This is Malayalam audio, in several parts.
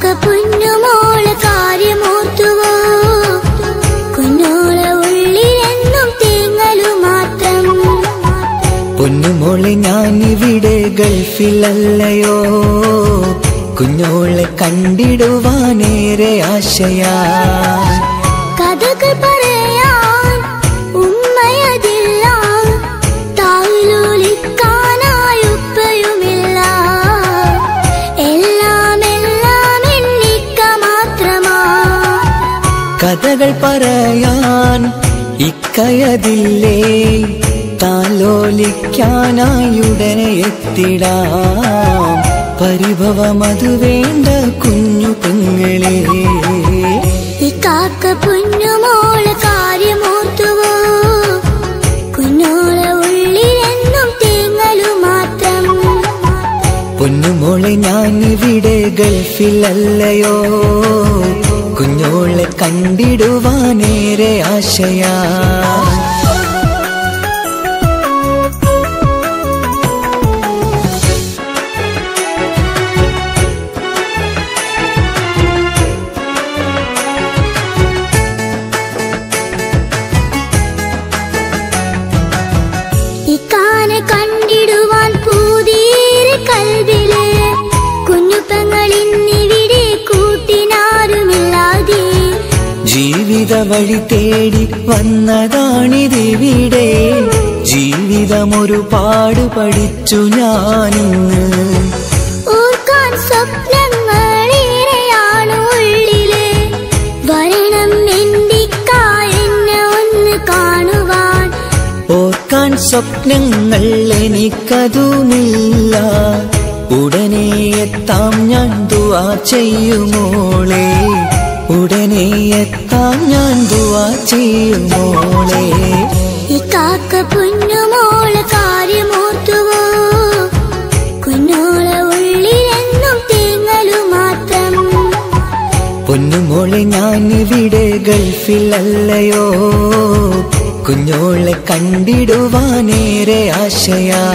ഇക്കാക്ക പൊന്നുമോള് കാര്യമോർത്തുവോ കുഞ്ഞോളെ ഉള്ളിലെന്നും തേങ്ങലു മാത്രം പൊന്നുമോളെ ഞാനിവിടെ ഗൾഫിലല്ലയോ കുഞ്ഞോളെ കണ്ടിടുവാനേറെ ആശയാ കഥകൾ പറയാൻ ഉമ്മയതില്ല താലോലിക്കാനായി ഉപ്പയുമില്ല എല്ലാം എല്ലാം എണ്ണിക്ക മാത്രമാ കഥകൾ പറയാൻ ഇക്കയതില്ലേ താലോലിക്കാനായുടനെ എത്തിടാം പരിഭവമതു വേണ്ട കുഞ്ഞു പെങ്ങളെ ഇക്കാക്ക പൊന്നുമോള് കാര്യമോർത്തുവോ കുഞ്ഞോളെ ഉള്ളിലെന്നും തേങ്ങലു മാത്രം പൊന്നുമോളെ ഞാനിവിടെ ഗൾഫിലല്ലയോ കുഞ്ഞോളെ കണ്ടിടുവാനേറെ ആശയാ ഇക്കാനെ കണ്ടിടുവാൻ പൂതീരെ കൽവില് കുഞ്ഞുപ്പങ്ങൾ ഇന്നിവിടെ കൂട്ടിനാരുമില്ലാതെ ജീവിത വഴി തേടി വന്നതാണിതിവിടെ ജീവിതമൊരുപാട് പഠിച്ചു ഞാനിന്ന് ഓർക്കാൻ സ്വപ്നങ്ങളേറെയാണ് ഉള്ളില് വരണം എന്തിക്ക എന്നെ ഒന്ന് കാണുവാൻ ഓർക്കാൻ സ്വപ്നങ്ങൾ എനിക്കതുമില്ല ഉടനെ എത്താം ഞാൻ ദുവാ ചെയ്യുമോളെ ഉടനെ എത്താം ഞാൻ ദുവാ ചെയ്യുമോളെ ഇക്കാക്ക പൊന്നുമോള് കാര്യമോർത്തുവോ കുഞ്ഞോളെ ഉള്ളിലെന്നും തേങ്ങലു മാത്രം പൊന്നുമോളെ ഞാനിവിടെ ഗൾഫിലല്ലയോ കുഞ്ഞോളെ കണ്ടിടുവാനേറെ ആശയാ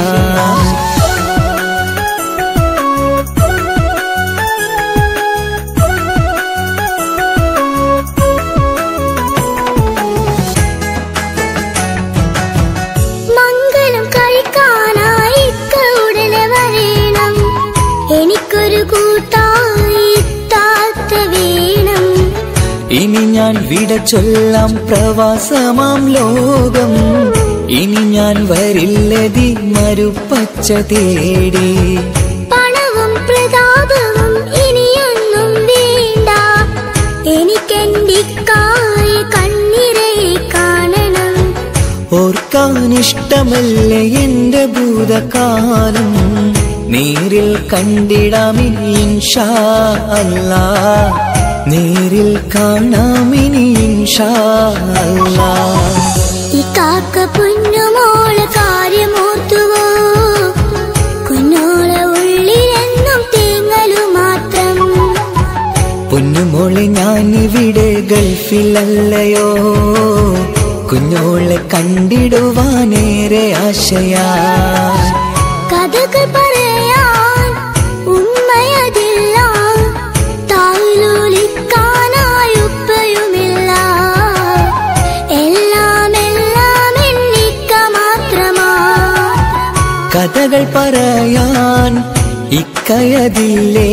മംഗലം കഴിക്കാനായി ഇക്ക ഉടനെ വരേണം എനിക്കൊരു കൂട്ടായി താത്ത വേണം ഇനി ഞാൻ വിട ചൊല്ലാം പ്രവാസമാം ലോകം ഇനി ഞാൻ വരില്ലതി മരുപ്പച്ച തേടി പണവും പ്രതാപവും ഇനിയൊന്നും വേണ്ട എനിക്കെന്തിക്കായി കണ്ണിരയെ കാണണം ഓർക്കാനിഷ്ടമല്ലേ എന്റെ ഭൂതകാലം നേരിൽ കണ്ടിടാമിനി ഇൻഷാ അല്ലാ നേരിൽ കാണാമിനി ഇൻഷാ അല്ലാ ഇക്കാക്ക പൊന്നുമോള് കാര്യമോർത്തുവോ കുഞ്ഞോളെ ഉള്ളിലെന്നും തേങ്ങലു മാത്രം പൊന്നുമോളെ ഞാനിവിടെ ഗൾഫിലല്ലയോ കുഞ്ഞോളെ കണ്ടിടുവാനേറെ ആശയാ കഥകൾ പറയാൻ ഉമ്മയതില്ല താലോലിക്കാനായി ഉപ്പയുമില്ല എല്ലാം എല്ലാം എണ്ണിക്ക മാത്രമാ കഥകൾ പറയാൻ ഇക്കയതില്ലേ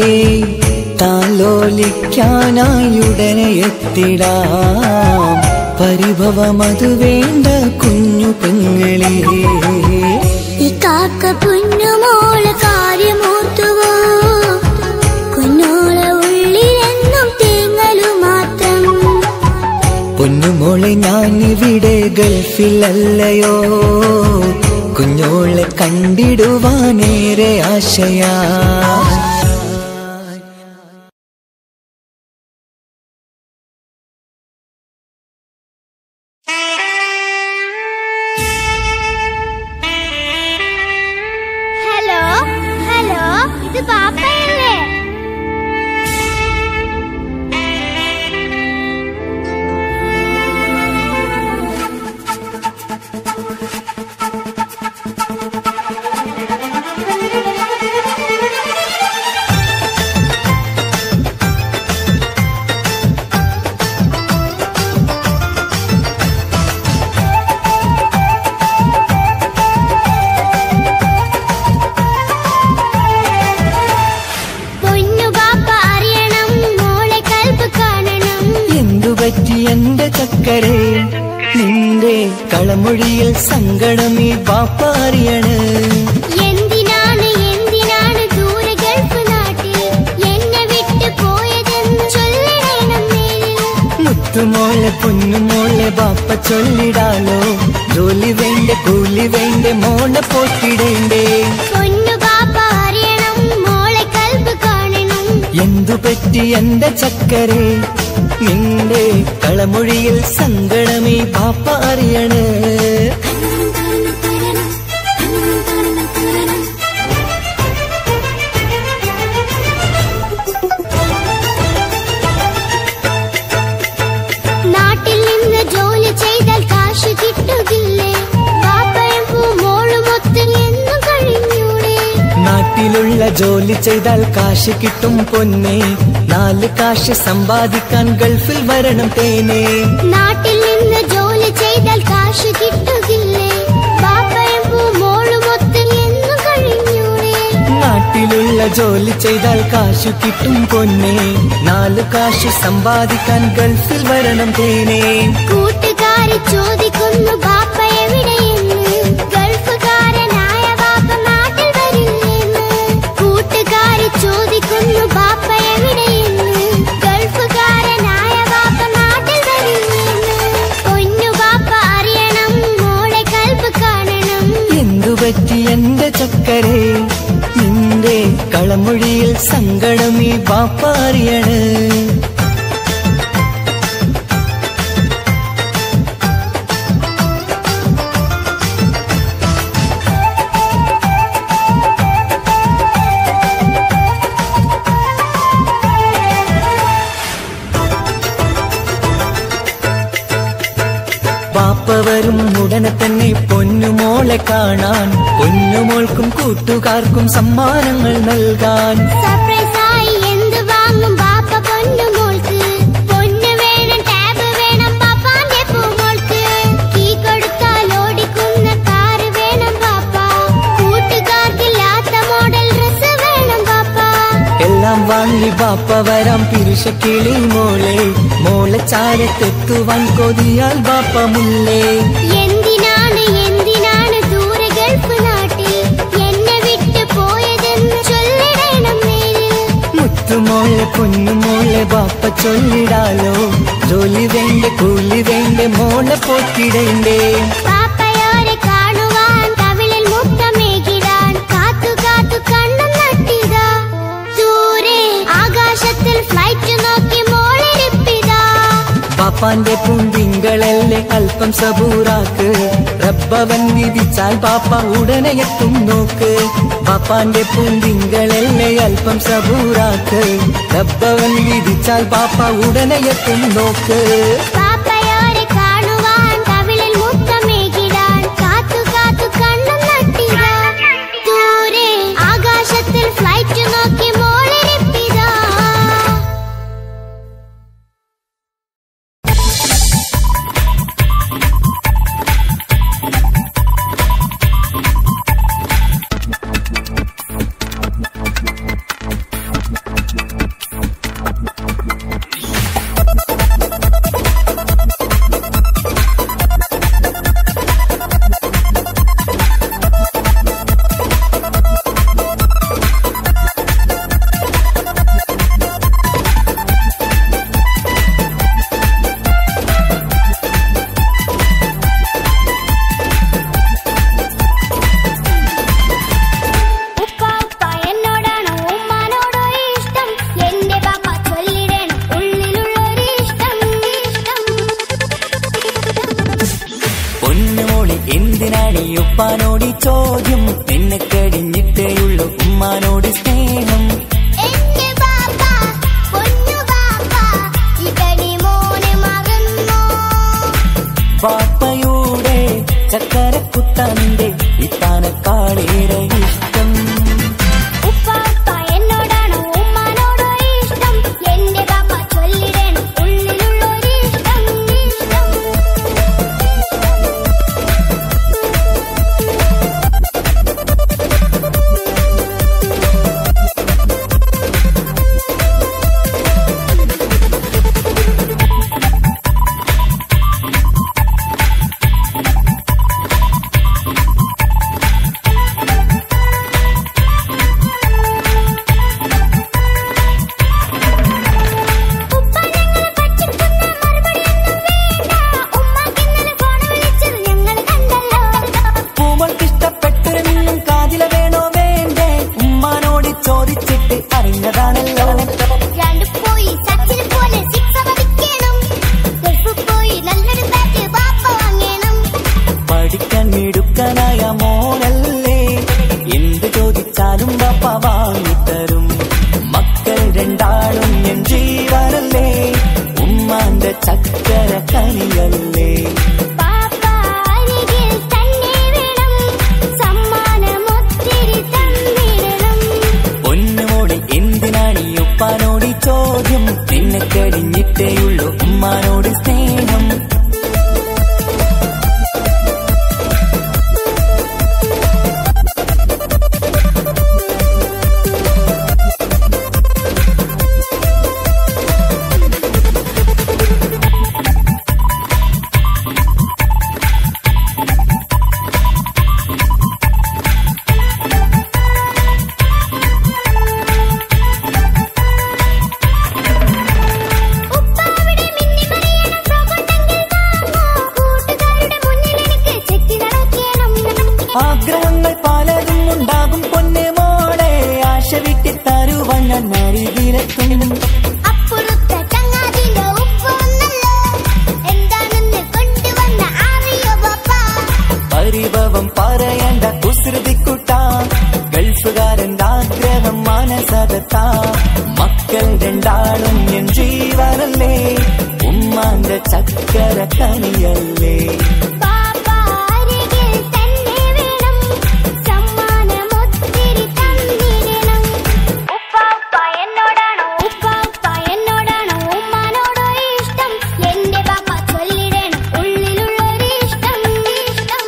താലോലിക്കാനായുടനെ എത്തിടാം പരിഭവമതു വേണ്ട കുഞ്ഞു പെങ്ങളെ ഇക്കാക്ക പൊന്നുമോള് കാര്യമോർത്തുവോ കുഞ്ഞോളെ ഉള്ളിലെന്നും തേങ്ങലു മാത്രം പൊന്നുമോളെ ഞാനിവിടെ ഗൾഫിലല്ലയോ കുഞ്ഞോളെ കണ്ടിടുവാനേറെ ആശയാ ഹലോ ഹലോ ഇത് പാപ്പയല്ലേ കളമൊഴിയിൽ സങ്കടം ഈ ബാപ്പ അറിയണ് എന്തിനാണ് എന്തിനാണ് ദൂരെ ഗൾഫ് നാട്ടിൽ എന്നെ വിട്ടു പോയതെന്ന് ചൊല്ലിടണം നേരിൽ മുത്തുമോളെ പൊന്നുമോളെ ബാപ്പ ചൊല്ലിടാലോ ജോലി വേണ്ട കൂലി വേണ്ട മോളെ പോറ്റിടേണ്ടേ പൊന്നു പാപ്പ അറിയണം മോളെ കൽബ് കാണണം എന്തു പറ്റി എന്റെ ചക്കരെ നിന്റെ കളമൊഴിയിൽ സങ്കടമേ ബാപ്പ അറിയണ് നാട്ടിൽ നിന്ന് ജോലി ചെയ്താൽ കാശ് കിട്ടുകില്ലേ പാപ്പയും മോളും ഒത്ത് എന്നും കഴിഞ്ഞൂടെ നാട്ടിലുള്ള ജോലി ചെയ്താൽ കാശ് കിട്ടും പൊന്നെ നാല് കാശ് സമ്പാദിക്കാൻ ഗൾഫിൽ വരണം തേനേ നാട്ടിൽ നിന്ന് ജോലി ചെയ്താൽ കാശ് കിട്ടുകില്ലേ പാപ്പയും മോളും ഒത്ത് എന്നും കഴിഞ്ഞൂടെ നാട്ടിലുള്ള ജോലി ചെയ്താൽ കാശ് കിട്ടും പൊന്നെ നാല് കാശ് സമ്പാദിക്കാൻ ഗൾഫിൽ വരണം തേനേ കൂട്ടുകാര് ചോദിക്കുന്നു ബാപ്പ എവിടെയെന്ന് ഗൾഫുകാരനായ ബാപ്പ നാട്ടിൽ വരില്ലെന്ന് കൂട്ടുകാര് ചോദിക്കുന്നു ബാപ്പ എവിടെയെന്ന് ഗൾഫുകാരനായ ബാപ്പ നാട്ടിൽ വരില്ലെന്ന് പൊന്നു ബാപ്പ അറിയണം മോളെ കൽബ് കാണണം എന്തു പറ്റി എന്റെ ചക്കരെ നിന്റെ കളമൊഴിയിൽ സങ്കടം ഈ ബാപ്പ അറിയണ് പാപ്പ വരും ഉടനെ തന്നെ പൊന്നുമോളെ കാണാൻ പൊന്നുമോൾക്കും കൂട്ടുകാർക്കും സമ്മാനങ്ങൾ നൽകാൻ സർപ്രൈസായി എന്ത് വാങ്ങും ബാപ്പ പൊന്നു മോൾക്ക് പൊന്ന് വേണം ടാബ് വേണം പാപ്പാന്റെ പൂമോൾക്ക് കീ കൊടുത്താൽ ഓടിക്കുന്ന കാറ് വേണം ബാപ്പ കൂട്ടുകാർക്കില്ലാത്ത മോഡൽ ഡ്രസ് വേണം ബാപ്പ എല്ലാം വാങ്ങി ബാപ്പ വരാം പിരുഷക്കിളി മോളെ മോളെ ചാരത്തെത്തുവാൻ കൊതിയാൽ ബാപ്പ മുല്ലേ എന്തിനാണ് എന്തിനാണ് ദൂരെ ഗൾഫ് നാട്ടിൽ എന്നെ വിട്ടു പോയതെന്ന് ചൊല്ലിടണം നേരിൽ മുത്തുമോളെ പൊന്നുമോളെ ബാപ്പ ചൊല്ലിടാലോ ജോലി വേണ്ട കൂലി വേണ്ട മോളെ പോറ്റിടേണ്ടേ പാപ്പയോരെ കാണുവാൻ കവിളിൽ മുത്തമേകിടാൻ കാത്തു കാത്തു കണ്ണും നട്ടിതാ ദൂരെ ആകാശത്തിൽ ഫ്ലൈറ്റ് നോക്കി മോളിരിപ്പിതാ പാപ്പാന്റെ പൂന്തിങ്കളല്ലേ അല്പം സബൂറാക്ക് റബ്ബവൻ വിധിച്ചാൽ പാപ്പ ഉടനെ എത്തും നോക്ക് പാപ്പാന്റെ പൂന്തിങ്കളല്ലേ അല്പം സബൂറാക്ക് റബ്ബവൻ വിധിച്ചാൽ പാപ്പ ഉടനെ എത്തും നോക്ക് പാപ്പയോരെ കാണുവാൻ കവിളിൽ മുത്തമേകിടാൻ കാത്തു കാത്തു കണ്ണും നട്ടിതാ ദൂരെ ആകാശത്തിൽ ഫ്ലൈറ്റ് നോക്കി മോളിരിപ്പിതാ ഉപ്പ ഉപ്പ എന്നോടാണോ ഉമ്മാനോടോ ഇഷ്ടം എന്റെ പാപ്പ ചൊല്ലിടണം ഉള്ളിലുള്ളൊരു ഇഷ്ടം ഇഷ്ടം പൊന്നുമോളെ എന്തിനാണ് ഈ ഉപ്പാനോട് ഈ ചോദ്യം നിന്നെ കഴിഞ്ഞിട്ടേയുള്ളൂ ഉമ്മാനോട് സ്നേഹം എന്റെ പാപ്പ പൊന്നു പാപ്പ ഇതടി മോനെ മറന്നോ പാപ്പയുടെ ചക്കരക്കുട്ടന്റെ ഇത്താനക്കാളേറെ ഇഷ്ടം ഉപ്പ ഉപ്പ എന്നോടാണോ ഉമ്മാനോടോ ഇഷ്ടം എന്റെ പാപ്പ ചൊല്ലിടണം ഉള്ളിലുള്ളൊരു ഇഷ്ടം ഇഷ്ടം മനസകത്താ മക്കൾ രണ്ടാളും എൻ ജീവനല്ലേ ഉമ്മാന്റെ ചക്കര കനിയല്ലേ പാപ്പ അരികിൽ തന്നെ വേണം സമ്മാനമൊത്തിരി തന്നിടണം ഉപ്പാപ്പ എന്നോടാണോ ഉപ്പാപ്പ എന്നോടാണോ ഉമ്മാനോടോ ഇഷ്ടം എന്റെ പാപ്പ ചൊല്ലിടണം ഉള്ളിലുള്ളൊരു ഇഷ്ടം ഇഷ്ടം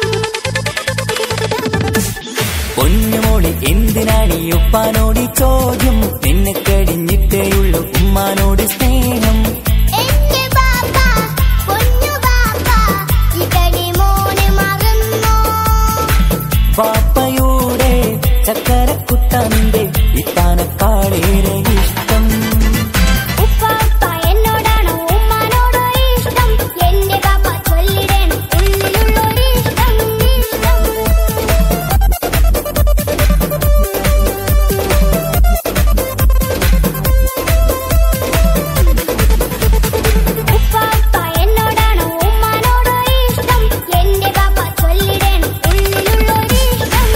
പൊന്നുമോളി എന്തിനാണ് ഈ ഉപ്പാനോട് ഈ ചോദ്യം നിന്നെ കഴിഞ്ഞിട്ടേയുള്ളൂ ഉമ്മാനോട് സ്നേഹം എന്റെ പാപ്പ പൊന്നു പാപ്പ ഇതടി മോനെ മറന്നോ പാപ്പയുടെ ചക്കരക്കുട്ടന്റെ ഇത്താനക്കാളേറെ ഇഷ്ടം ഉപ്പാപ്പ എന്നോടാണോ ഉമ്മാനോടോ ഇഷ്ടം എന്റെ പാപ്പ ചൊല്ലിടണം ഉള്ളിലുള്ളൊരു ഇഷ്ടം ഇഷ്ടം ഉപ്പാപ്പ എന്നോടാണോ ഉമ്മാനോടോ ഇഷ്ടം എന്റെ പാപ്പ ചൊല്ലിടണം ഉള്ളിലുള്ളൊരു ഇഷ്ടം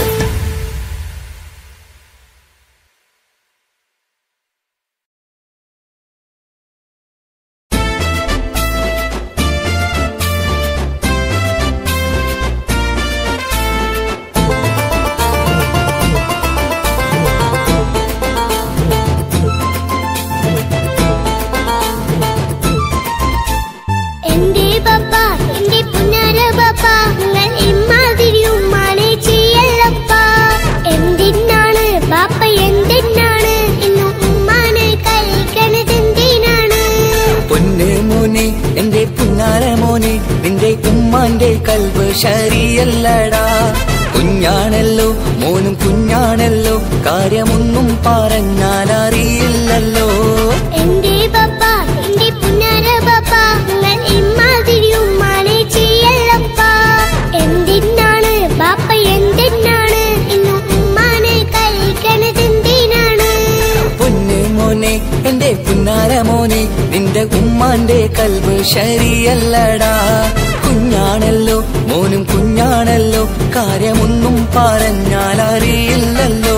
എന്റെ പപ്പ എന്റെ പുന്നാര പപ്പ നിങ്ങൾ ഇമ്മാതിരി ഉമ്മാനെ ചെയ്യല്ലപ്പ എന്തിനാണ് പാപ്പ എന്തിനാണ് ഇന്ന് ഉമ്മാനെ കഴിക്കണത് എന്തിനാണ് പൊന്ന് മോനെ എന്റെ പുന്നാര മോനെ നിന്റെ ഉമ്മാന്റെ കൽവ് ശരിയല്ലടാ കുഞ്ഞാണല്ലോ മോനും കുഞ്ഞാണല്ലോ കാര്യമൊന്നും പറഞ്ഞാൽ അറിയില്ലല്ലോ എന്റെ പപ്പ എന്റെ പുന്നാര പപ്പ നിങ്ങൾ ഇമ്മാതിരി ഉമ്മാനെ ചെയ്യല്ലപ്പ എന്തിനാണ് പാപ്പ എന്തിനാണ് ഇന്ന് ഉമ്മാനെ കഴിക്കണത് എന്തിനാണ് പൊന്ന് മോനെ എന്റെ പുന്നാര മോനെ നിന്റെ ഉമ്മാന്റെ കൽവ് ശരിയല്ലടാ കുഞ്ഞാണല്ലോ മോനും കുഞ്ഞാണല്ലോ കാര്യമൊന്നും പറഞ്ഞാൽ അറിയില്ലല്ലോ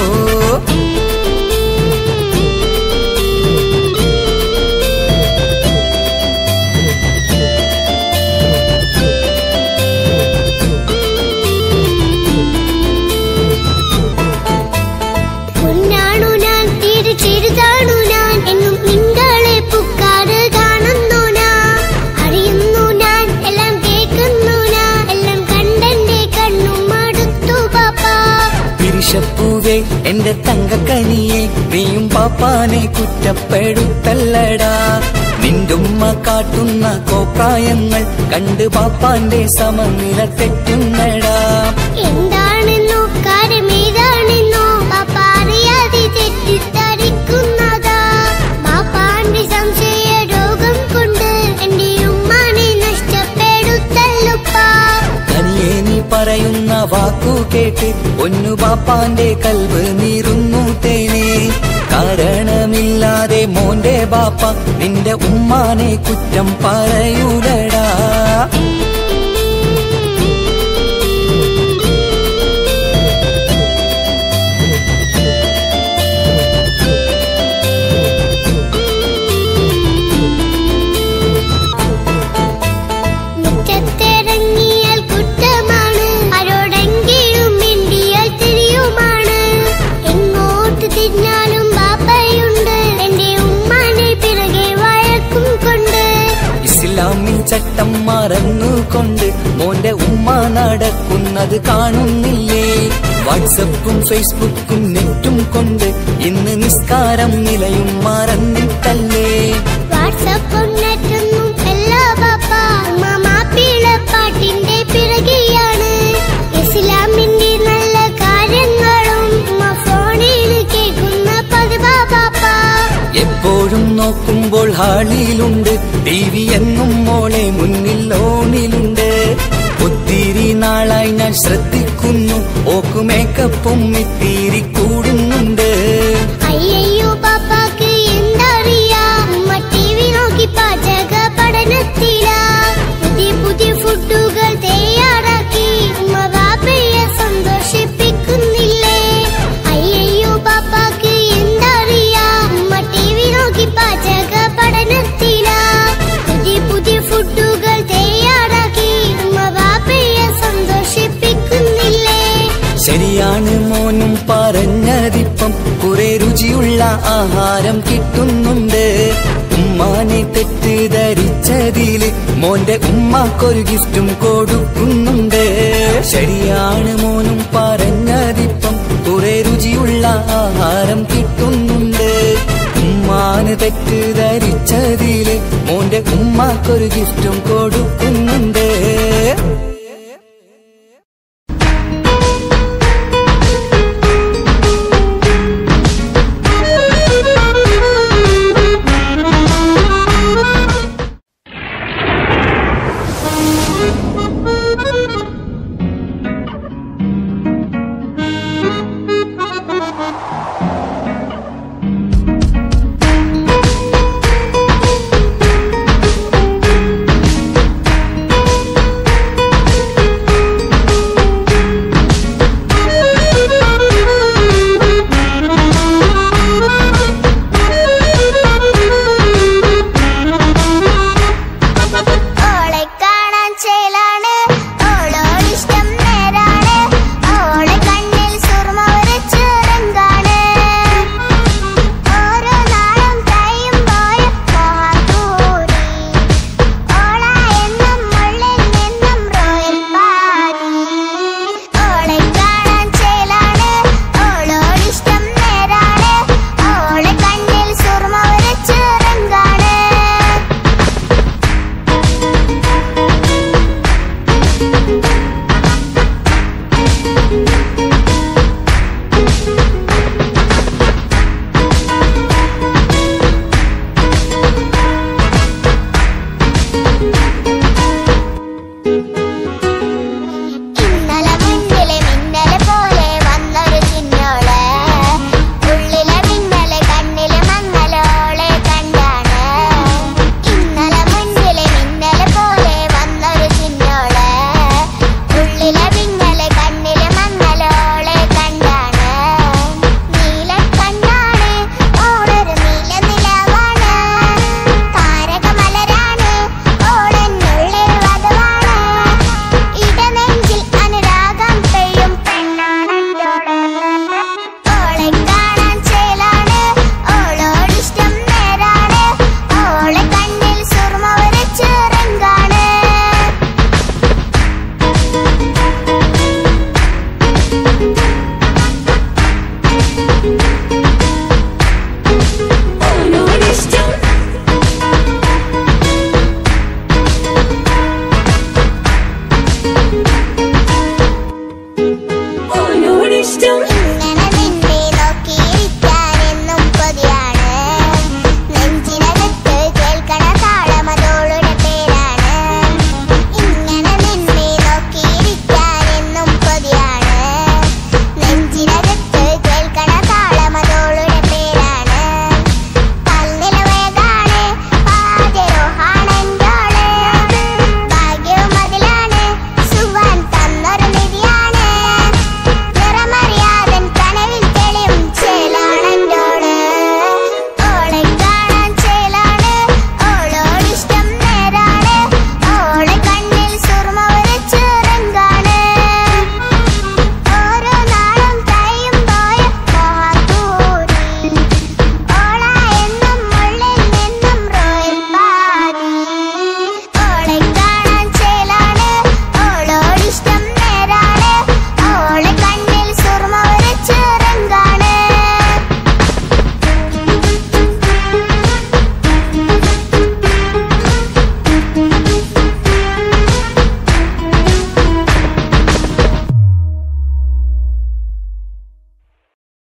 പൊന്നാണു ഞാൻ തിരിച്ചെഴുതാണു ഞാൻ എന്നും നിങ്ങളെ പുക്കാറ് കാണുന്നു ഞാൻ അറിയുന്നു ഞാൻ എല്ലാം കേൾക്കുന്നു ഞാൻ എല്ലാം കണ്ടെന്റെ കണ്ണും മടുത്തു പാപ്പ പിരിശപ്പൂവേ എന്റെ തങ്കക്കനിയെ നീയും പാപ്പാനെ കുറ്റപ്പെടുത്തല്ലടാ നിന്റുമ്മ കാട്ടുന്ന കോപ്രായങ്ങൾ കണ്ട് പാപ്പാന്റെ സമനില തെറ്റുന്നടാ എന്താണെന്നോ കാര്യമേതാണെന്നോ പാപ്പ അറിയാതെ തെറ്റിദ്ധരിക്കുന്നതാ പാപ്പാന്റെ സംശയ രോഗം കൊണ്ട് എന്റെ ഉമ്മാനെ നഷ്ടപ്പെടുത്തല്ലുപ്പാ കനിയെ നീ പറയുന്ന വാക്കു കേട്ട് ഒന്നു പാപ്പാന്റെ കൽവ് നീറുന്നു തേനെ കാരണമില്ലാതെ മോന്റെ ബാപ്പ നിന്റെ ഉമ്മാനെ കുറ്റം പറയൂലടാ മുറ്റത്തിറങ്ങിയാൽ കുറ്റമാണ് ആരോടെങ്കിലും മിണ്ടിയാൽ തിരിയുമാണ് എങ്ങോട്ട് തിരിഞ്ഞാലും ബാപ്പയുണ്ട് എന്റെ ഉമ്മാനെ പിറകെ വഴക്കും കൊണ്ട് ഇസ്ലാമിൽ ചട്ടം മറന്നുകൊണ്ട് മോന്റെ ഉമ്മ നടക്കുന്നത് കാണുന്നില്ലേ വാട്സപ്പും ഫേസ്ബുക്കും നെറ്റും കൊണ്ട് ഇന്ന് നിസ്കാരം നിലയും മറന്നിട്ടല്ലേ വാട്സപ്പും നെറ്റൊന്നും എല്ലാ ബാപ്പ ഉമ്മ മാപ്പിളപ്പാട്ടിന്റെ പിറകെയാണ് ഇസ്ലാമിന്റെ നല്ല കാര്യങ്ങളും ഉമ്മ ഫോണിൽ കേൾക്കുന്ന പതിവാ ബാപ്പ എപ്പോഴും നോക്കുമ്പോൾ ഹാളിയിലുണ്ട് ടി വി എന്നും മോളെ മുന്നിൽ ഓണിലുണ്ട് ഒത്തിരി നാളായി ഞാൻ ശ്രദ്ധിക്കുന്നു ഓക്കു മേക്കപ്പും ഇത്തിരി കൂടുന്നുണ്ട് അയ്യയ്യോ പാപ്പാക്ക് എന്തറിയാ ഉമ്മ ടി വി നോക്കി പാചക പഠനത്തിലാ പുതിയ പുതിയ ഫുഡുകൾ തയ്യാറാക്കി ഉമ്മ ബാപ്പയെ സന്തോഷിപ്പിക്കുന്നില്ലേ അയ്യയ്യോ പാപ്പാക്ക് എന്തറിയാ പറഞ്ഞതിപ്പം കുറെ രുചിയുള്ള ആഹാരം കിട്ടുന്നുണ്ട് ഉമ്മാനെ തെറ്റിദ്ധരിച്ചതില് മോന്റെ ഉമ്മാക്കൊരു ഗിഫ്റ്റും കൊടുക്കുന്നുണ്ട് ശരിയാണ് മോനും പറഞ്ഞതിപ്പം കുറെ രുചിയുള്ള ആഹാരം കിട്ടുന്നുണ്ട് ഉമ്മാന് തെറ്റിദ്ധരിച്ചതില് മോന്റെ ഉമ്മാക്കൊരു ഗിഫ്റ്റും